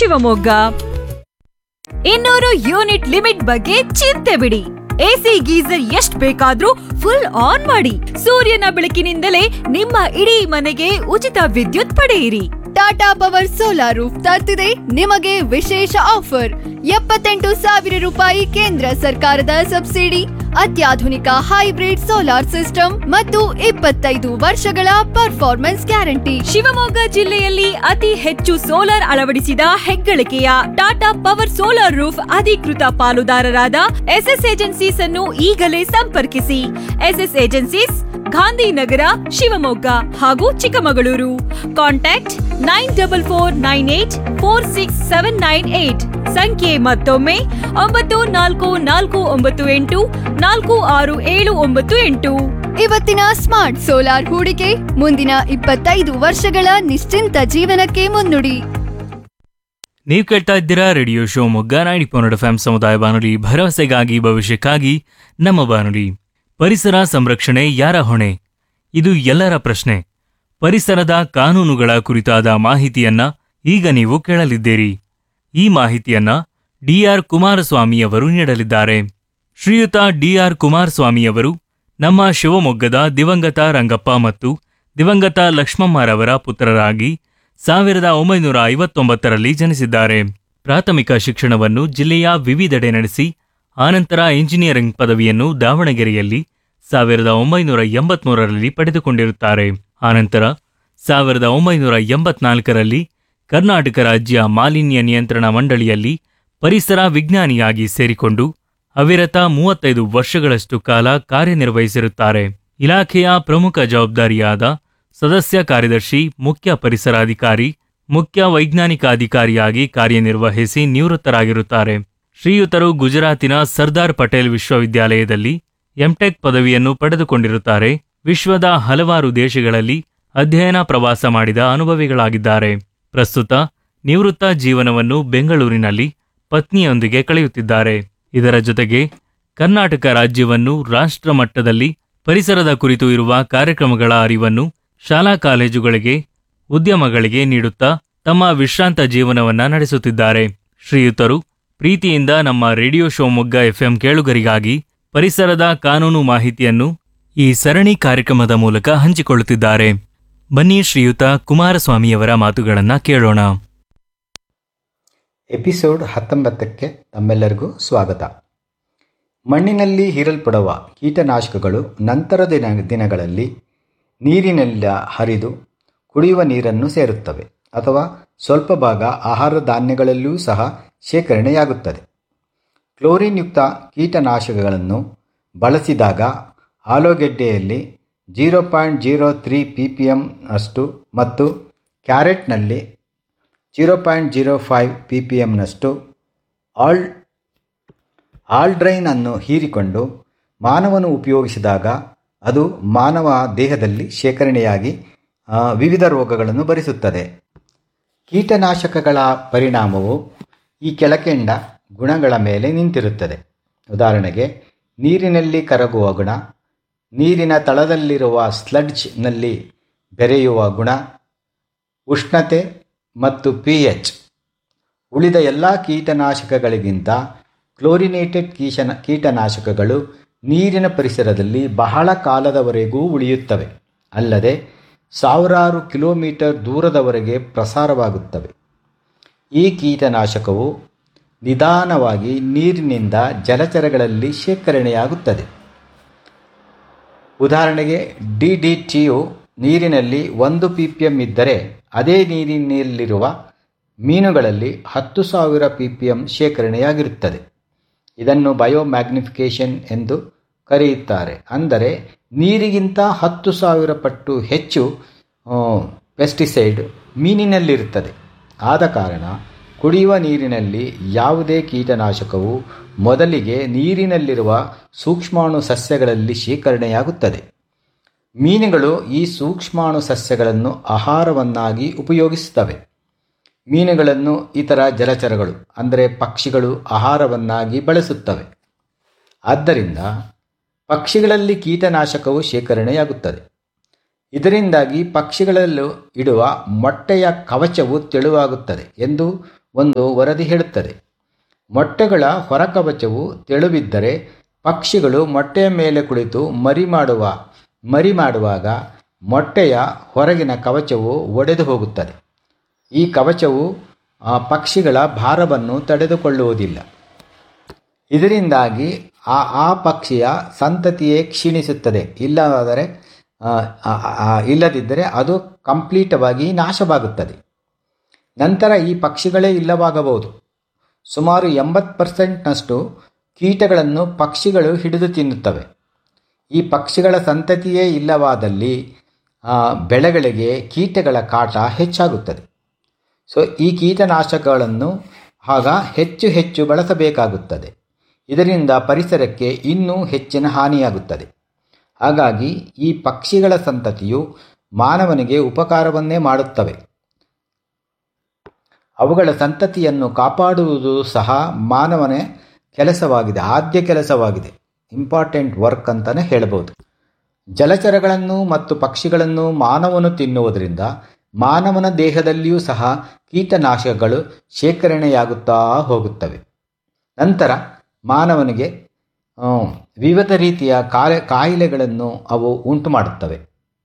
ಶಿವಮೊಗ್ಗ ಇನ್ನೂರು unit limit ಬಗ್ಗೆ ಚಿಂತೆ ಬಿಡಿ ಎಸಿ ಗೀಸರ್ ಎಷ್ಟ್ ಬೇಕಾದ್ರೂ ಫುಲ್ ಆನ್ ಮಾಡಿ ಸೂರ್ಯನ ಬೆಳಕಿನಿಂದಲೇ ನಿಮ್ಮ ಇಡೀ ಮನೆಗೆ ಉಚಿತ ವಿದ್ಯುತ್ ಪಡೆಯಿರಿ ಟಾಟಾ ಪವರ್ ಸೋಲಾರ್ ರೂಫ್ ತರ್ತಿದೆ ನಿಮಗೆ ವಿಶೇಷ ಆಫರ್ ಎಪ್ಪತ್ತೆಂಟು ಸಾವಿರ ರೂಪಾಯಿ ಕೇಂದ್ರ ಸರ್ಕಾರದ ಸಬ್ಸಿಡಿ ಅತ್ಯಾಧುನಿಕ ಹೈಬ್ರಿಡ್ ಸೋಲಾರ್ ಸಿಸ್ಟಮ್ ಮತ್ತು ಇಪ್ಪತ್ತೈದು ವರ್ಷಗಳ ಪರ್ಫಾರ್ಮೆನ್ಸ್ ಗ್ಯಾರಂಟಿ ಶಿವಮೊಗ್ಗ ಜಿಲ್ಲೆಯಲ್ಲಿ ಅತಿ ಹೆಚ್ಚು ಸೋಲಾರ್ ಅಳವಡಿಸಿದ ಹೆಗ್ಗಳಿಕೆಯ ಟಾಟಾ ಪವರ್ ಸೋಲಾರ್ ರೂಫ್ ಅಧಿಕೃತ ಪಾಲುದಾರರಾದ ಎಸ್ಎಸ್ ಏಜೆನ್ಸೀಸ್ ಅನ್ನು ಈಗಲೇ ಸಂಪರ್ಕಿಸಿ ಎಸ್ಎಸ್ ಏಜೆನ್ಸೀಸ್ ಗಾಂಧಿನಗರ ಶಿವಮೊಗ್ಗ ಹಾಗೂ Chikkamagaluru contact nine double four nine eight four six seven nine eight ಸಂಖ್ಯೆ ಮತ್ತೊಮ್ಮೆ ಒಂಬತ್ತು ನಾಲ್ಕು ನಾಲ್ಕು ಒಂಬತ್ತು ಎಂಟು ನಾಲ್ಕು ಆರು ಏಳು ಒಂಬತ್ತು ಎಂಟು ಇವತ್ತಿನ ಸ್ಮಾರ್ಟ್ ಸೋಲಾರ್ ಹೂಡಿಕೆ ಮುಂದಿನ ಇಪ್ಪತ್ತೈದು ವರ್ಷಗಳ ನಿಶ್ಚಿಂತ ಜೀವನಕ್ಕೆ ಮುನ್ನುಡಿ ನೀವು ಕೇಳ್ತಾ ಇದ್ದೀರಾ radio Shivamogga ninety point F ಸಮುದಾಯ ಬಾನುಲಿ ಭರವಸೆಗಾಗಿ ಭವಿಷ್ಯಕ್ಕಾಗಿ ನಮ್ಮ ಬಾನುಲಿ ಪರಿಸರ ಸಂರಕ್ಷಣೆ ಯಾರ ಹೊಣೆ ಇದು ಎಲ್ಲರ ಪ್ರಶ್ನೆ ಪರಿಸರದ ಕಾನೂನುಗಳ ಕುರಿತಾದ ಮಾಹಿತಿಯನ್ನ ಈಗ ನೀವು ಕೇಳಲಿದ್ದೀರಿ ಈ ಮಾಹಿತಿಯನ್ನ ಡಿಆರ್ ಕುಮಾರಸ್ವಾಮಿಯವರು ನೀಡಲಿದ್ದಾರೆ ಶ್ರೀಯುತ ಡಿಆರ್ ಕುಮಾರಸ್ವಾಮಿಯವರು ನಮ್ಮ ಶಿವಮೊಗ್ಗದ ದಿವಂಗತ ರಂಗಪ್ಪ ಮತ್ತು ದಿವಂಗತ ಲಕ್ಷ್ಮಮ್ಮರವರ ಪುತ್ರರಾಗಿ ಸಾವಿರದ ಒಂಬೈನೂರ ಐವತ್ತೊಂಬತ್ತರಲ್ಲಿ ಜನಿಸಿದ್ದಾರೆ ಪ್ರಾಥಮಿಕ ಶಿಕ್ಷಣವನ್ನು ಜಿಲ್ಲೆಯ ವಿವಿಧೆಡೆ ನಡೆಸಿ ಆನಂತರ ಇಂಜಿನಿಯರಿಂಗ್ ಪದವಿಯನ್ನು ದಾವಣಗೆರೆಯಲ್ಲಿ ಸಾವಿರದ ಒಂಬೈನೂರ ಎಂಬತ್ಮೂರರಲ್ಲಿ ಪಡೆದುಕೊಂಡಿರುತ್ತಾರೆ ಆನಂತರ ಸಾವಿರದ ಒಂಬೈನೂರ ಎಂಬತ್ನಾಲ್ಕರಲ್ಲಿ ಕರ್ನಾಟಕ ರಾಜ್ಯ ಮಾಲಿನ್ಯ ನಿಯಂತ್ರಣ ಮಂಡಳಿಯಲ್ಲಿ ಪರಿಸರ ವಿಜ್ಞಾನಿಯಾಗಿ ಸೇರಿಕೊಂಡು ಅವಿರತ ಮೂವತ್ತೈದು ವರ್ಷಗಳಷ್ಟು ಕಾಲ ಕಾರ್ಯನಿರ್ವಹಿಸಿರುತ್ತಾರೆ ಇಲಾಖೆಯ ಪ್ರಮುಖ ಜವಾಬ್ದಾರಿಯಾದ ಸದಸ್ಯ ಕಾರ್ಯದರ್ಶಿ ಮುಖ್ಯ ಪರಿಸರ ಅಧಿಕಾರಿ ಮುಖ್ಯ ವೈಜ್ಞಾನಿಕ ಅಧಿಕಾರಿಯಾಗಿ ಕಾರ್ಯನಿರ್ವಹಿಸಿ ನಿವೃತ್ತರಾಗಿರುತ್ತಾರೆ ಶ್ರೀಯುತರು ಗುಜರಾತಿನ ಸರ್ದಾರ್ ಪಟೇಲ್ ವಿಶ್ವವಿದ್ಯಾಲಯದಲ್ಲಿ ಎಂಟೆಕ್ ಪದವಿಯನ್ನು ಪಡೆದುಕೊಂಡಿರುತ್ತಾರೆ ವಿಶ್ವದ ಹಲವಾರು ದೇಶಗಳಲ್ಲಿ ಅಧ್ಯಯನ ಪ್ರವಾಸ ಮಾಡಿದ ಅನುಭವಿಗಳಾಗಿದ್ದಾರೆ ಪ್ರಸ್ತುತ ನಿವೃತ್ತ ಜೀವನವನ್ನು ಬೆಂಗಳೂರಿನಲ್ಲಿ ಪತ್ನಿಯೊಂದಿಗೆ ಕಳೆಯುತ್ತಿದ್ದಾರೆ ಇದರ ಜೊತೆಗೆ ಕರ್ನಾಟಕ ರಾಜ್ಯವನ್ನು ರಾಷ್ಟ್ರ ಮಟ್ಟದಲ್ಲಿ ಪರಿಸರದ ಕುರಿತು ಇರುವ ಕಾರ್ಯಕ್ರಮಗಳ ಅರಿವನ್ನು ಶಾಲಾ ಕಾಲೇಜುಗಳಿಗೆ ಉದ್ಯಮಗಳಿಗೆ ನೀಡುತ್ತಾ ತಮ್ಮ ವಿಶ್ರಾಂತ ಜೀವನವನ್ನ ನಡೆಸುತ್ತಿದ್ದಾರೆ ಶ್ರೀಯುತರು ಪ್ರೀತಿಯಿಂದ ನಮ್ಮ ರೇಡಿಯೋ ಶಿವಮೊಗ್ಗ ಎಫ್ಎಂ ಕೇಳುಗರಿಗಾಗಿ ಪರಿಸರದ ಕಾನೂನು ಮಾಹಿತಿಯನ್ನು ಈ ಸರಣಿ ಕಾರ್ಯಕ್ರಮದ ಮೂಲಕ ಹಂಚಿಕೊಳ್ಳುತ್ತಿದ್ದಾರೆ ಬನ್ನಿ ಶ್ರೀಯುತ ಕುಮಾರಸ್ವಾಮಿಯವರ ಮಾತುಗಳನ್ನ ಕೇಳೋಣ ಎಪಿಸೋಡ್ ಹತ್ತೊಂಬತ್ತಕ್ಕೆ ತಮ್ಮೆಲ್ಲರಿಗೂ ಸ್ವಾಗತ ಮಣ್ಣಿನಲ್ಲಿ ಹೀರಲ್ಪಡುವ ಕೀಟನಾಶಕಗಳು ನಂತರ ದಿನ ದಿನಗಳಲ್ಲಿ ನೀರಿನೆಲ್ಲ ಹರಿದು ಕುಡಿಯುವ ನೀರನ್ನು ಸೇರುತ್ತವೆ ಅಥವಾ ಸ್ವಲ್ಪ ಭಾಗ ಆಹಾರ ಧಾನ್ಯಗಳಲ್ಲಿಯೂ ಸಹ ಶೇಖರಣೆಯಾಗುತ್ತದೆ ಕ್ಲೋರಿನ್ ಯುಕ್ತ ಕೀಟನಾಶಕಗಳನ್ನು ಬಳಸಿದಾಗ ಆಲೂಗೆಡ್ಡೆಯಲ್ಲಿ zero point zero three P P M ಅಷ್ಟು ಮತ್ತು ಕ್ಯಾರೆಟ್ನಲ್ಲಿ zero point zero five P P ಎಮ್ನಷ್ಟು ಆಲ್ ಆಲ್ಡ್ರೈನ್ ಅನ್ನು ಹೀರಿಕೊಂಡು ಮಾನವನು ಉಪಯೋಗಿಸಿದಾಗ ಅದು ಮಾನವ ದೇಹದಲ್ಲಿ ಶೇಖರಣೆಯಾಗಿ ಆ, ವಿವಿಧ ರೋಗಗಳನ್ನು ಭರಿಸುತ್ತದೆ ಕೀಟನಾಶಕಗಳ ಪರಿಣಾಮವು ಈ ಕೆಳಕೆಂಡ ಗುಣಗಳ ಮೇಲೆ ನಿಂತಿರುತ್ತದೆ ಉದಾಹರಣೆಗೆ ನೀರಿನಲ್ಲಿ ಕರಗುವ ಗುಣ ನೀರಿನ ತಳದಲ್ಲಿರುವ ಸ್ಲಡ್ಜ್ನಲ್ಲಿ ಬೆರೆಯುವ ಗುಣ ಉಷ್ಣತೆ ಮತ್ತು ಪಿ ಎಚ್ ಉಳಿದ ಎಲ್ಲ ಕೀಟನಾಶಕಗಳಿಗಿಂತ ಕ್ಲೋರಿನೇಟೆಡ್ ಕೀಶನ ಕೀಟನಾಶಕಗಳು ನೀರಿನ ಪರಿಸರದಲ್ಲಿ ಬಹಳ ಕಾಲದವರೆಗೂ ಉಳಿಯುತ್ತವೆ ಅಲ್ಲದೆ ಸಾವಿರಾರು ಕಿಲೋಮೀಟರ್ ದೂರದವರೆಗೆ ಪ್ರಸಾರವಾಗುತ್ತವೆ ಈ ಕೀಟನಾಶಕವು ನಿಧಾನವಾಗಿ ನೀರಿನಿಂದ ಜಲಚರಗಳಲ್ಲಿ ಶೇಖರಣೆಯಾಗುತ್ತದೆ ಉದಾಹರಣೆಗೆ ಡಿ ಡಿ ಟಿಯು ನೀರಿನಲ್ಲಿ ಒಂದು ಪಿ ಪಿ ಎಮ್ ಇದ್ದರೆ ಅದೇ ನೀರಿನಲ್ಲಿರುವ ಮೀನುಗಳಲ್ಲಿ ಹತ್ತು ಸಾವಿರ ಪಿ ಪಿ ಎಮ್ ಶೇಖರಣೆಯಾಗಿರುತ್ತದೆ ಇದನ್ನು ಬಯೋಮ್ಯಾಗ್ನಿಫಿಕೇಷನ್ ಎಂದು ಕರೆಯುತ್ತಾರೆ ಅಂದರೆ ನೀರಿಗಿಂತ ಹತ್ತು ಸಾವಿರ ಪಟ್ಟು ಹೆಚ್ಚು ಪೆಸ್ಟಿಸೈಡ್ ಮೀನಿನಲ್ಲಿರುತ್ತದೆ ಆದ ಕಾರಣ ಕುಡಿಯುವ ನೀರಿನಲ್ಲಿ ಯಾವುದೇ ಕೀಟನಾಶಕವು ಮೊದಲಿಗೆ ನೀರಿನಲ್ಲಿರುವ ಸೂಕ್ಷ್ಮಾಣು ಸಸ್ಯಗಳಲ್ಲಿ ಶೇಖರಣೆಯಾಗುತ್ತದೆ ಮೀನುಗಳು ಈ ಸೂಕ್ಷ್ಮಾಣು ಸಸ್ಯಗಳನ್ನು ಆಹಾರವನ್ನಾಗಿ ಉಪಯೋಗಿಸುತ್ತವೆ ಮೀನುಗಳನ್ನು ಇತರ ಜಲಚರಗಳು ಅಂದರೆ ಪಕ್ಷಿಗಳು ಆಹಾರವನ್ನಾಗಿ ಬಳಸುತ್ತವೆ ಆದ್ದರಿಂದ ಪಕ್ಷಿಗಳಲ್ಲಿ ಕೀಟನಾಶಕವು ಶೇಖರಣೆಯಾಗುತ್ತದೆ ಇದರಿಂದಾಗಿ ಪಕ್ಷಿಗಳಲ್ಲೂ ಇಡುವ ಮೊಟ್ಟೆಯ ಕವಚವು ತೆಳುವಾಗುತ್ತದೆ ಎಂದು ಒಂದು ವರದಿ ಹೇಳುತ್ತದೆ ಮೊಟ್ಟೆಗಳ ಹೊರಕವಚವು ತೆಳುವಿದ್ದರೆ ಪಕ್ಷಿಗಳು ಮೊಟ್ಟೆಯ ಮೇಲೆ ಕುಳಿತು ಮರಿ ಮಾಡುವ ಮರಿ ಮಾಡುವಾಗ ಮೊಟ್ಟೆಯ ಹೊರಗಿನ ಕವಚವು ಒಡೆದು ಹೋಗುತ್ತದೆ ಈ ಕವಚವು ಆ ಪಕ್ಷಿಗಳ ಭಾರವನ್ನು ತಡೆದುಕೊಳ್ಳುವುದಿಲ್ಲ ಇದರಿಂದಾಗಿ ಆ ಆ ಪಕ್ಷಿಯ ಸಂತತಿಯೇ ಕ್ಷೀಣಿಸುತ್ತದೆ ಇಲ್ಲವಾದರೆ ಆ, ಆ, ಆ, ಇಲ್ಲದಿದ್ದರೆ ಅದು ಕಂಪ್ಲೀಟವಾಗಿ ನಾಶವಾಗುತ್ತದೆ ನಂತರ ಈ ಪಕ್ಷಿಗಳೇ ಇಲ್ಲವಾಗಬಹುದು ಸುಮಾರು ಎಂಬತ್ತು ಪರ್ಸೆಂಟ್ನಷ್ಟು ಕೀಟಗಳನ್ನು ಪಕ್ಷಿಗಳು ಹಿಡಿದು ತಿನ್ನುತ್ತವೆ ಈ ಪಕ್ಷಿಗಳ ಸಂತತಿಯೇ ಇಲ್ಲವಾದಲ್ಲಿ ಆ, ಬೆಳೆಗಳಿಗೆ ಕೀಟಗಳ ಕಾಟ ಹೆಚ್ಚಾಗುತ್ತದೆ ಸೊ ಈ ಕೀಟನಾಶಕಗಳನ್ನು ಆಗ ಹೆಚ್ಚು ಹೆಚ್ಚು ಬಳಸಬೇಕಾಗುತ್ತದೆ ಇದರಿಂದ ಪರಿಸರಕ್ಕೆ ಇನ್ನೂ ಹೆಚ್ಚಿನ ಹಾನಿಯಾಗುತ್ತದೆ ಹಾಗಾಗಿ ಈ ಪಕ್ಷಿಗಳ ಸಂತತಿಯು ಮಾನವನಿಗೆ ಉಪಕಾರವನ್ನೇ ಮಾಡುತ್ತವೆ ಅವುಗಳ ಸಂತತಿಯನ್ನು ಕಾಪಾಡುವುದು ಸಹ ಮಾನವನ ಕೆಲಸವಾಗಿದೆ ಆದ್ಯ ಕೆಲಸವಾಗಿದೆ ಇಂಪಾರ್ಟೆಂಟ್ ವರ್ಕ್ ಅಂತಲೇ ಹೇಳಬಹುದು ಜಲಚರಗಳನ್ನು ಮತ್ತು ಪಕ್ಷಿಗಳನ್ನು ಮಾನವನು ತಿನ್ನುವುದರಿಂದ ಮಾನವನ ದೇಹದಲ್ಲಿಯೂ ಸಹ ಕೀಟನಾಶಕಗಳು ಶೇಖರಣೆಯಾಗುತ್ತಾ ಹೋಗುತ್ತವೆ ನಂತರ ಮಾನವನಿಗೆ ಆ, ವಿವಿಧ ರೀತಿಯ ಕಾಲ ಕಾಯಿಲೆಗಳನ್ನು ಅವು ಉಂಟು ಮಾಡುತ್ತವೆ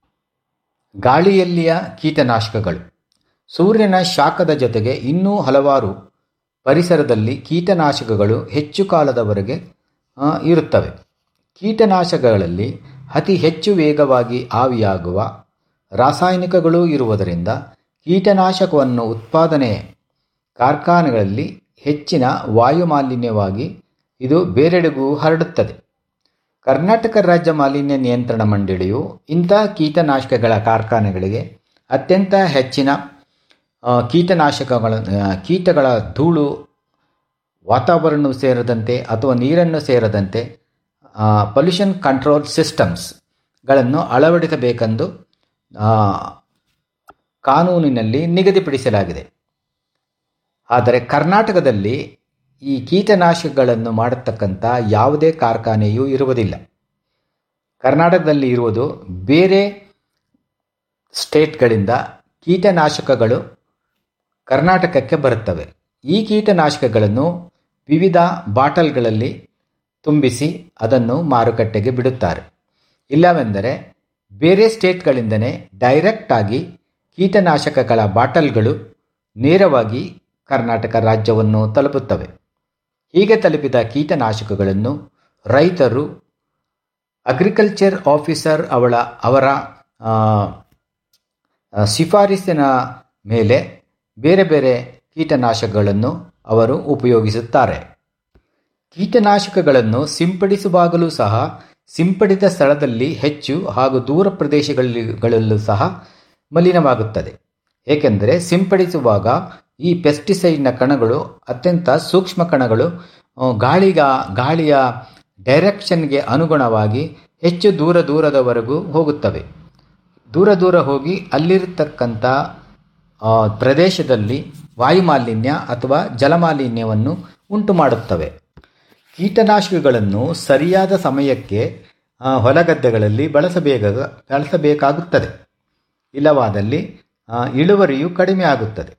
ಗಾಳಿಯಲ್ಲಿಯ ಕೀಟನಾಶಕಗಳು ಸೂರ್ಯನ ಶಾಖದ ಜೊತೆಗೆ ಇನ್ನೂ ಹಲವಾರು ಪರಿಸರದಲ್ಲಿ ಕೀಟನಾಶಕಗಳು ಹೆಚ್ಚು ಕಾಲದವರೆಗೆ ಆ, ಇರುತ್ತವೆ ಕೀಟನಾಶಕಗಳಲ್ಲಿ ಅತಿ ಹೆಚ್ಚು ವೇಗವಾಗಿ ಆವಿಯಾಗುವ ರಾಸಾಯನಿಕಗಳು ಇರುವುದರಿಂದ ಕೀಟನಾಶಕವನ್ನು ಉತ್ಪಾದನೆ ಕಾರ್ಖಾನೆಗಳಲ್ಲಿ ಹೆಚ್ಚಿನ ವಾಯುಮಾಲಿನ್ಯವಾಗಿ ಇದು ಬೇರೆಡೆಗೂ ಹರಡುತ್ತದೆ ಕರ್ನಾಟಕ ರಾಜ್ಯ ಮಾಲಿನ್ಯ ನಿಯಂತ್ರಣ ಮಂಡಳಿಯು ಇಂತಹ ಕೀಟನಾಶಕಗಳ ಕಾರ್ಖಾನೆಗಳಿಗೆ ಅತ್ಯಂತ ಹೆಚ್ಚಿನ ಆ, ಕೀಟನಾಶಕಗಳ ಆ, ಕೀಟಗಳ ಧೂಳು ವಾತಾವರಣವು ಸೇರದಂತೆ ಅಥವಾ ನೀರನ್ನು ಸೇರದಂತೆ ಪೊಲ್ಯೂಷನ್ ಕಂಟ್ರೋಲ್ ಸಿಸ್ಟಮ್ಸ್ಗಳನ್ನು ಅಳವಡಿಸಬೇಕೆಂದು ಆ, ಕಾನೂನಿನಲ್ಲಿ ನಿಗದಿಪಡಿಸಲಾಗಿದೆ ಆದರೆ ಕರ್ನಾಟಕದಲ್ಲಿ ಈ ಕೀಟನಾಶಕಗಳನ್ನು ಮಾಡತಕ್ಕಂಥ ಯಾವುದೇ ಕಾರ್ಖಾನೆಯೂ ಇರುವುದಿಲ್ಲ ಕರ್ನಾಟಕದಲ್ಲಿ ಇರುವುದು ಬೇರೆ ಸ್ಟೇಟ್ಗಳಿಂದ ಕೀಟನಾಶಕಗಳು ಕರ್ನಾಟಕಕ್ಕೆ ಬರುತ್ತವೆ ಈ ಕೀಟನಾಶಕಗಳನ್ನು ವಿವಿಧ ಬಾಟಲ್ಗಳಲ್ಲಿ ತುಂಬಿಸಿ ಅದನ್ನು ಮಾರುಕಟ್ಟೆಗೆ ಬಿಡುತ್ತಾರೆ ಇಲ್ಲವೆಂದರೆ ಬೇರೆ ಸ್ಟೇಟ್ಗಳಿಂದಲೇ ಡೈರೆಕ್ಟಾಗಿ ಕೀಟನಾಶಕಗಳ ಬಾಟಲ್ಗಳು ನೇರವಾಗಿ ಕರ್ನಾಟಕ ರಾಜ್ಯವನ್ನು ತಲುಪುತ್ತವೆ ಹೀಗೆ ತಲುಪಿದ ಕೀಟನಾಶಕಗಳನ್ನು ರೈತರು ಅಗ್ರಿಕಲ್ಚರ್ ಆಫೀಸರ್ ಅವಳ ಅವರ ಆ, ಆ, ಶಿಫಾರಸಿನ ಮೇಲೆ ಬೇರೆ ಬೇರೆ ಕೀಟನಾಶಕಗಳನ್ನು ಅವರು ಉಪಯೋಗಿಸುತ್ತಾರೆ ಕೀಟನಾಶಕಗಳನ್ನು ಸಿಂಪಡಿಸುವಾಗಲೂ ಸಹ ಸಿಂಪಡಿತ ಸ್ಥಳದಲ್ಲಿ ಹೆಚ್ಚು ಹಾಗೂ ದೂರ ಪ್ರದೇಶಗಳಲ್ಲೂ ಸಹ ಮಲಿನವಾಗುತ್ತದೆ ಏಕೆಂದರೆ ಸಿಂಪಡಿಸುವಾಗ ಈ ಪೆಸ್ಟಿಸೈಡ್ನ ಕಣಗಳು ಅತ್ಯಂತ ಸೂಕ್ಷ್ಮ ಕಣಗಳು ಆ, ಗಾಳಿಗ ಗಾಳಿಯ ಡೈರೆಕ್ಷನ್ಗೆ ಅನುಗುಣವಾಗಿ ಹೆಚ್ಚು ದೂರ ದೂರದವರೆಗೂ ಹೋಗುತ್ತವೆ ದೂರ ದೂರ ಹೋಗಿ ಅಲ್ಲಿರತಕ್ಕಂಥ ಆ, ಪ್ರದೇಶದಲ್ಲಿ ವಾಯುಮಾಲಿನ್ಯ ಅಥವಾ ಜಲಮಾಲಿನ್ಯವನ್ನು ಉಂಟು ಮಾಡುತ್ತವೆ ಕೀಟನಾಶಕಗಳನ್ನು ಸರಿಯಾದ ಸಮಯಕ್ಕೆ ಆ, ಹೊಲಗದ್ದೆಗಳಲ್ಲಿ ಬಳಸಬೇಕ ಬಳಸಬೇಕಾಗುತ್ತದೆ ಇಲ್ಲವಾದಲ್ಲಿ ಆ, ಇಳುವರಿಯು ಕಡಿಮೆ ಆಗುತ್ತದೆ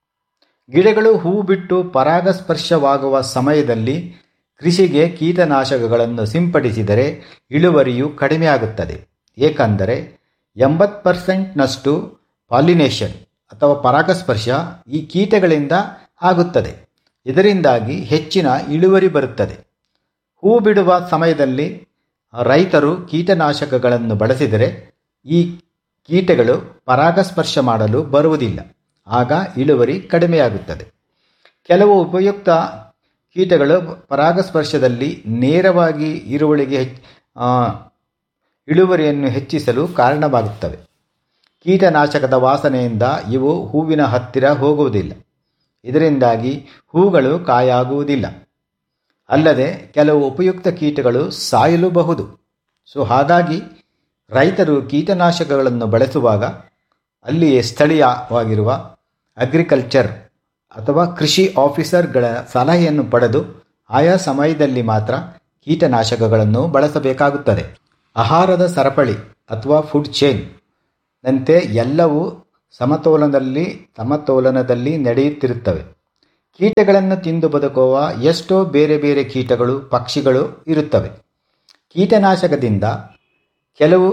ಗಿಡಗಳು ಹೂ ಬಿಟ್ಟು ಪರಾಗಸ್ಪರ್ಶವಾಗುವ ಸಮಯದಲ್ಲಿ ಕೃಷಿಗೆ ಕೀಟನಾಶಕಗಳನ್ನು ಸಿಂಪಡಿಸಿದರೆ ಇಳುವರಿಯು ಕಡಿಮೆಯಾಗುತ್ತದೆ ಏಕೆಂದರೆ ಎಂಬತ್ತು ಪರ್ಸೆಂಟ್ನಷ್ಟು ಪಾಲಿನೇಷನ್ ಅಥವಾ ಪರಾಗಸ್ಪರ್ಶ ಈ ಕೀಟಗಳಿಂದ ಆಗುತ್ತದೆ ಇದರಿಂದಾಗಿ ಹೆಚ್ಚಿನ ಇಳುವರಿ ಬರುತ್ತದೆ ಹೂ ಬಿಡುವ ಸಮಯದಲ್ಲಿ ರೈತರು ಕೀಟನಾಶಕಗಳನ್ನು ಬಳಸಿದರೆ ಈ ಕೀಟಗಳು ಪರಾಗಸ್ಪರ್ಶ ಮಾಡಲು ಬರುವುದಿಲ್ಲ ಆಗ ಇಳುವರಿ ಕಡಿಮೆಯಾಗುತ್ತದೆ ಕೆಲವು ಉಪಯುಕ್ತ ಕೀಟಗಳು ಪರಾಗಸ್ಪರ್ಶದಲ್ಲಿ ನೇರವಾಗಿ ಈರುವಳಿಗೆ ಹೆಚ್- ಆ, ಇಳುವರಿಯನ್ನು ಹೆಚ್ಚಿಸಲು ಕಾರಣವಾಗುತ್ತವೆ ಕೀಟನಾಶಕದ ವಾಸನೆಯಿಂದ ಇವು ಹೂವಿನ ಹತ್ತಿರ ಹೋಗುವುದಿಲ್ಲ ಇದರಿಂದಾಗಿ ಹೂಗಳು ಕಾಯಾಗುವುದಿಲ್ಲ ಅಲ್ಲದೆ ಕೆಲವು ಉಪಯುಕ್ತ ಕೀಟಗಳು ಸಾಯಲೂಬಹುದು ಸೊ ಹಾಗಾಗಿ ರೈತರು ಕೀಟನಾಶಕಗಳನ್ನು ಬಳಸುವಾಗ ಅಲ್ಲಿಯೇ ಸ್ಥಳೀಯವಾಗಿರುವ ಅಗ್ರಿಕಲ್ಚರ್ ಅಥವಾ ಕೃಷಿ ಆಫೀಸರ್ಗಳ ಸಲಹೆಯನ್ನು ಪಡೆದು ಆಯಾ ಸಮಯದಲ್ಲಿ ಮಾತ್ರ ಕೀಟನಾಶಕಗಳನ್ನು ಬಳಸಬೇಕಾಗುತ್ತದೆ ಆಹಾರದ ಸರಪಳಿ ಅಥವಾ ಫುಡ್ ಚೈನ್ ನಂತೆ ಎಲ್ಲವೂ ಸಮತೋಲನದಲ್ಲಿ ಸಮತೋಲನದಲ್ಲಿ ನಡೆಯುತ್ತಿರುತ್ತವೆ ಕೀಟಗಳನ್ನು ತಿಂದು ಬದುಕುವ ಎಷ್ಟೋ ಬೇರೆ ಬೇರೆ ಕೀಟಗಳು ಪಕ್ಷಿಗಳು ಇರುತ್ತವೆ ಕೀಟನಾಶಕದಿಂದ ಕೆಲವು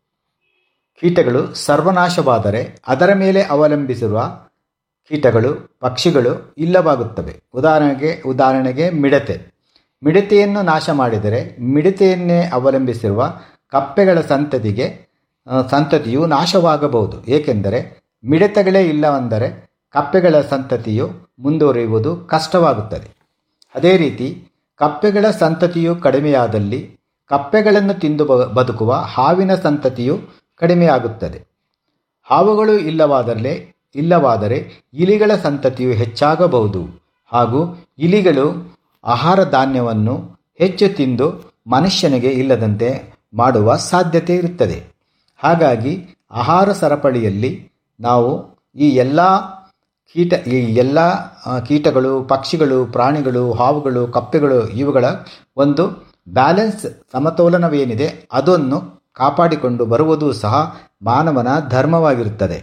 ಕೀಟಗಳು ಸರ್ವನಾಶವಾದರೆ ಅದರ ಮೇಲೆ ಅವಲಂಬಿಸಿರುವ ಕೀಟಗಳು ಪಕ್ಷಿಗಳು ಇಲ್ಲವಾಗುತ್ತವೆ ಉದಾಹರಣೆಗೆ ಉದಾಹರಣೆಗೆ ಮಿಡತೆ ಮಿಡತೆಯನ್ನು ನಾಶ ಮಾಡಿದರೆ ಮಿಡತೆಯನ್ನೇ ಅವಲಂಬಿಸಿರುವ ಕಪ್ಪೆಗಳ ಸಂತತಿಗೆ ಆ, ಸಂತತಿಯು ನಾಶವಾಗಬಹುದು ಏಕೆಂದರೆ ಮಿಡತೆಗಳೇ ಇಲ್ಲವೆಂದರೆ ಕಪ್ಪೆಗಳ ಸಂತತಿಯು ಮುಂದುವರಿಯುವುದು ಕಷ್ಟವಾಗುತ್ತದೆ ಅದೇ ರೀತಿ ಕಪ್ಪೆಗಳ ಸಂತತಿಯು ಕಡಿಮೆಯಾದಲ್ಲಿ ಕಪ್ಪೆಗಳನ್ನು ತಿಂದು ಬ- ಬದುಕುವ ಹಾವಿನ ಸಂತತಿಯು ಕಡಿಮೆಯಾಗುತ್ತದೆ ಹಾವುಗಳು ಇಲ್ಲವಾದರೆ ಇಲ್ಲವಾದರೆ ಇಲಿಗಳ ಸಂತತಿಯು ಹೆಚ್ಚಾಗಬಹುದು ಹಾಗೂ ಇಲಿಗಳು ಆಹಾರ ಧಾನ್ಯವನ್ನು ಹೆಚ್ಚು ತಿಂದು ಮನುಷ್ಯನಿಗೆ ಇಲ್ಲದಂತೆ ಮಾಡುವ ಸಾಧ್ಯತೆ ಇರುತ್ತದೆ ಹಾಗಾಗಿ ಆಹಾರ ಸರಪಳಿಯಲ್ಲಿ ನಾವು ಈ ಎಲ್ಲ ಕೀಟ ಈ ಎಲ್ಲ ಆ, ಕೀಟಗಳು ಪಕ್ಷಿಗಳು ಪ್ರಾಣಿಗಳು ಹಾವುಗಳು ಕಪ್ಪೆಗಳು ಇವುಗಳ ಒಂದು ಬ್ಯಾಲೆನ್ಸ್ ಸಮತೋಲನವೇನಿದೆ ಅದನ್ನು ಕಾಪಾಡಿಕೊಂಡು ಬರುವುದು ಸಹ ಮಾನವನ ಧರ್ಮವಾಗಿರುತ್ತದೆ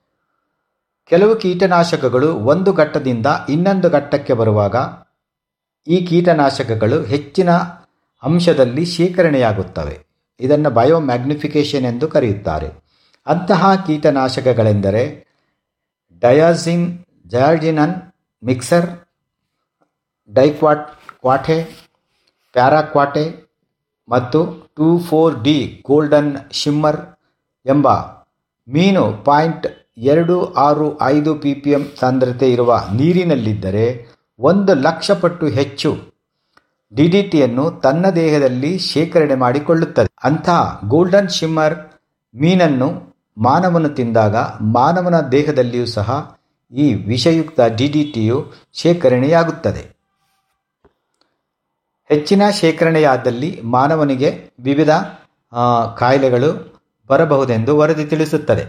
ಕೆಲವು ಕೀಟನಾಶಕಗಳು ಒಂದು ಘಟ್ಟದಿಂದ ಇನ್ನೊಂದು ಘಟ್ಟಕ್ಕೆ ಬರುವಾಗ ಈ ಕೀಟನಾಶಕಗಳು ಹೆಚ್ಚಿನ ಅಂಶದಲ್ಲಿ ಶೇಖರಣೆಯಾಗುತ್ತವೆ ಇದನ್ನು ಬಯೋಮ್ಯಾಗ್ನಿಫಿಕೇಶನ್ ಎಂದು ಕರೆಯುತ್ತಾರೆ ಅಂತಹ ಕೀಟನಾಶಕಗಳೆಂದರೆ ಡಯಾಸಿನ್ ಜಯಾಜಿನನ್ ಮಿಕ್ಸರ್ ಡೈಕ್ವಾಟ್ ಕ್ವಾಟೆ ಪ್ಯಾರಾಕ್ವಾಟೆ ಮತ್ತು two four D golden shimmer ಎಂಬ ಮೀನು ಪಾಯಿಂಟ್ ಎರಡು ಆರು ಐದು ಪಿ ಪಿ ಎಂ ಸಾಂದ್ರತೆ ಇರುವ ನೀರಿನಲ್ಲಿದ್ದರೆ ಒಂದು ಲಕ್ಷ ಪಟ್ಟು ಹೆಚ್ಚು ಡಿಡಿಟಿಯನ್ನು ತನ್ನ ದೇಹದಲ್ಲಿ ಶೇಖರಣೆ ಮಾಡಿಕೊಳ್ಳುತ್ತದೆ ಅಂತಹ ಗೋಲ್ಡನ್ ಶಿಮ್ಮರ್ ಮೀನನ್ನು ಮಾನವನು ತಿಂದಾಗ ಮಾನವನ ದೇಹದಲ್ಲಿಯೂ ಸಹ ಈ ವಿಷಯುಕ್ತ ಡಿಡಿಟಿಯು ಶೇಖರಣೆಯಾಗುತ್ತದೆ ಹೆಚ್ಚಿನ ಶೇಖರಣೆಯಾದಲ್ಲಿ ಮಾನವನಿಗೆ ವಿವಿಧ ಆ, ಕಾಯಿಲೆಗಳು ಬರಬಹುದೆಂದು ವರದಿ ತಿಳಿಸುತ್ತದೆ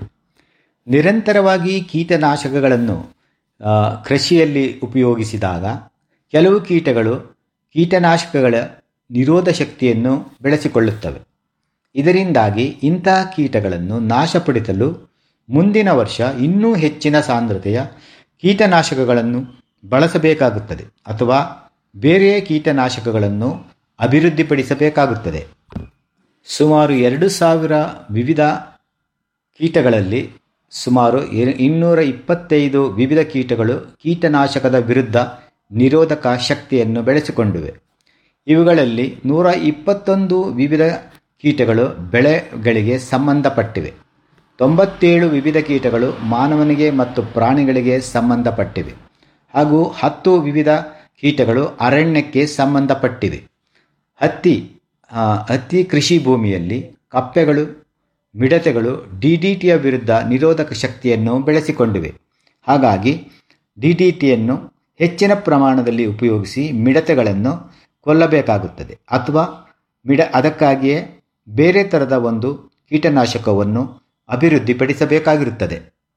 ನಿರಂತರವಾಗಿ ಕೀಟನಾಶಕಗಳನ್ನು ಆ, ಕೃಷಿಯಲ್ಲಿ ಉಪಯೋಗಿಸಿದಾಗ ಕೆಲವು ಕೀಟಗಳು ಕೀಟನಾಶಕಗಳ ನಿರೋಧ ಶಕ್ತಿಯನ್ನು ಬೆಳೆಸಿಕೊಳ್ಳುತ್ತವೆ ಇದರಿಂದಾಗಿ ಇಂತಹ ಕೀಟಗಳನ್ನು ನಾಶಪಡಿಸಲು ಮುಂದಿನ ವರ್ಷ ಇನ್ನೂ ಹೆಚ್ಚಿನ ಸಾಂದ್ರತೆಯ ಕೀಟನಾಶಕಗಳನ್ನು ಬಳಸಬೇಕಾಗುತ್ತದೆ ಅಥವಾ ಬೇರೆಯೇ ಕೀಟನಾಶಕಗಳನ್ನು ಅಭಿವೃದ್ಧಿಪಡಿಸಬೇಕಾಗುತ್ತದೆ ಸುಮಾರು ಎರಡು ಸಾವಿರ ವಿವಿಧ ಕೀಟಗಳಲ್ಲಿ ಸುಮಾರು ಎ- ಇನ್ನೂರ ಇಪ್ಪತ್ತೈದು ವಿವಿಧ ಕೀಟಗಳು ಕೀಟನಾಶಕದ ವಿರುದ್ಧ ನಿರೋಧಕ ಶಕ್ತಿಯನ್ನು ಬೆಳೆಸಿಕೊಂಡಿವೆ ಇವುಗಳಲ್ಲಿ ನೂರ ಇಪ್ಪತ್ತೊಂದು ವಿವಿಧ ಕೀಟಗಳು ಬೆಳೆಗಳಿಗೆ ಸಂಬಂಧಪಟ್ಟಿವೆ ತೊಂಬತ್ತೇಳು ವಿವಿಧ ಕೀಟಗಳು ಮಾನವನಿಗೆ ಮತ್ತು ಪ್ರಾಣಿಗಳಿಗೆ ಸಂಬಂಧಪಟ್ಟಿವೆ ಹಾಗೂ ಹತ್ತು ವಿವಿಧ ಕೀಟಗಳು ಅರಣ್ಯಕ್ಕೆ ಸಂಬಂಧಪಟ್ಟಿವೆ ಹತ್ತಿ ಆ, ಹತ್ತಿ ಕೃಷಿ ಭೂಮಿಯಲ್ಲಿ ಕಪ್ಪೆಗಳು ಮಿಡತೆಗಳು ಡಿಡಿಟಿಯ ವಿರುದ್ಧ ನಿರೋಧಕ ಶಕ್ತಿಯನ್ನು ಬೆಳೆಸಿಕೊಂಡಿವೆ ಹಾಗಾಗಿ ಡಿಡಿಟಿಯನ್ನು ಹೆಚ್ಚಿನ ಪ್ರಮಾಣದಲ್ಲಿ ಉಪಯೋಗಿಸಿ ಮಿಡತೆಗಳನ್ನು ಕೊಲ್ಲಬೇಕಾಗುತ್ತದೆ ಅಥವಾ ಮಿಡ ಅದಕ್ಕಾಗಿಯೇ ಬೇರೆ ಥರದ ಒಂದು ಕೀಟನಾಶಕವನ್ನು ಅಭಿವೃದ್ಧಿಪಡಿಸಬೇಕಾಗಿರುತ್ತದೆ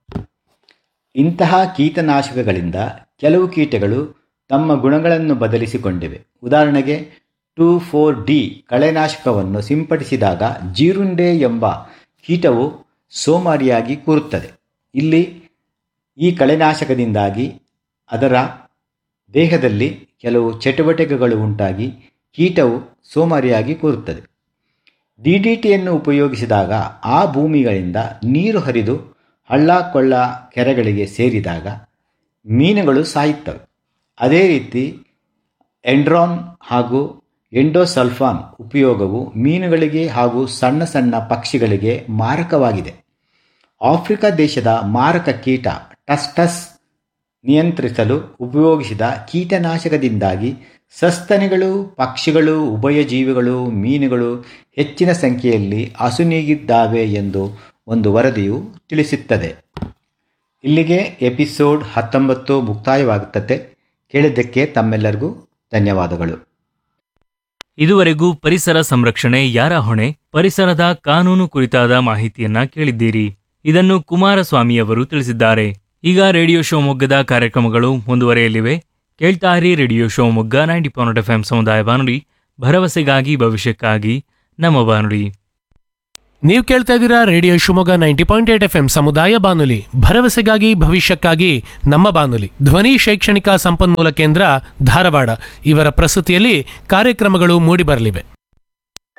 ಇಂತಹ ಕೀಟನಾಶಕಗಳಿಂದ ಕೆಲವು ಕೀಟಗಳು ತಮ್ಮ ಗುಣಗಳನ್ನು ಬದಲಿಸಿಕೊಂಡಿವೆ ಉದಾಹರಣೆಗೆ ಟೂ ಫೋರ್ ಡಿ ಕಳೆನಾಶಕವನ್ನು ಸಿಂಪಡಿಸಿದಾಗ ಜೀರುಂಡೆ ಎಂಬ ಕೀಟವು ಸೋಮಾರಿಯಾಗಿ ಕೂರುತ್ತದೆ ಇಲ್ಲಿ ಈ ಕಳೆನಾಶಕದಿಂದಾಗಿ ಅದರ ದೇಹದಲ್ಲಿ ಕೆಲವು ಚಟುವಟಿಕೆಗಳು ಉಂಟಾಗಿ ಕೀಟವು ಸೋಮಾರಿಯಾಗಿ ಕೂರುತ್ತದೆ ಡಿ ಡಿ ಟಿಯನ್ನು ಉಪಯೋಗಿಸಿದಾಗ ಆ ಭೂಮಿಗಳಿಂದ ನೀರು ಹರಿದು ಹಳ್ಳ ಕೊಳ್ಳ ಕೆರೆಗಳಿಗೆ ಸೇರಿದಾಗ ಮೀನುಗಳು ಸಾಯುತ್ತವೆ ಅದೇ ರೀತಿ ಎಂಡ್ರಾನ್ ಹಾಗೂ ಎಂಡೋಸಲ್ಫಾನ್ ಉಪಯೋಗವು ಮೀನುಗಳಿಗೆ ಹಾಗೂ ಸಣ್ಣ ಸಣ್ಣ ಪಕ್ಷಿಗಳಿಗೆ ಮಾರಕವಾಗಿದೆ ಆಫ್ರಿಕಾ ದೇಶದ ಮಾರಕ ಕೀಟ ಟಸ್ಟಸ್ ನಿಯಂತ್ರಿಸಲು ಉಪಯೋಗಿಸಿದ ಕೀಟನಾಶಕದಿಂದಾಗಿ ಸಸ್ತನಿಗಳು ಪಕ್ಷಿಗಳು ಉಭಯಜೀವಿಗಳು ಮೀನುಗಳು ಹೆಚ್ಚಿನ ಸಂಖ್ಯೆಯಲ್ಲಿ ಅಸುನೀಗಿದ್ದಾವೆ ಎಂದು ಒಂದು ವರದಿಯು ತಿಳಿಸುತ್ತದೆ ಇಲ್ಲಿಗೆ ಎಪಿಸೋಡ್ ಹತ್ತೊಂಬತ್ತು ಮುಕ್ತಾಯವಾಗುತ್ತದೆ ಕೇಳಿದ್ದಕ್ಕೆ ತಮ್ಮೆಲ್ಲರಿಗೂ ಧನ್ಯವಾದಗಳು ಇದುವರೆಗೂ ಪರಿಸರ ಸಂರಕ್ಷಣೆ ಯಾರ ಹೊಣೆ ಪರಿಸರದ ಕಾನೂನು ಕುರಿತಾದ ಮಾಹಿತಿಯನ್ನ ಕೇಳಿದ್ದೀರಿ ಇದನ್ನು ಕುಮಾರಸ್ವಾಮಿಯವರು ತಿಳಿಸಿದ್ದಾರೆ ಈಗ ರೇಡಿಯೋ ಶಿವಮೊಗ್ಗದ ಕಾರ್ಯಕ್ರಮಗಳು ಮುಂದುವರೆಯಲಿವೆ ಕೇಳ್ತಾರಿ radio Shivamogga ninety point F ಸಮುದಾಯ ಬಾನುಲಿ ಭರವಸೆಗಾಗಿ ಭವಿಷ್ಯಕ್ಕಾಗಿ ನಮ್ಮ ಬಾನುಲಿ ನೀವು ಕೇಳ್ತಾ ಇದ್ದೀರಾ radio Shivamogga ninety point eight F M ಸಮುದಾಯ ಬಾನುಲಿ ಭರವಸೆಗಾಗಿ ಭವಿಷ್ಯಕ್ಕಾಗಿ ನಮ್ಮ ಬಾನುಲಿ ಧ್ವನಿ ಶೈಕ್ಷಣಿಕ ಸಂಪನ್ಮೂಲ ಕೇಂದ್ರ ಧಾರವಾಡ ಇವರ ಪ್ರಸ್ತುತಿಯಲ್ಲಿ ಕಾರ್ಯಕ್ರಮಗಳು ಮೂಡಿಬರಲಿವೆ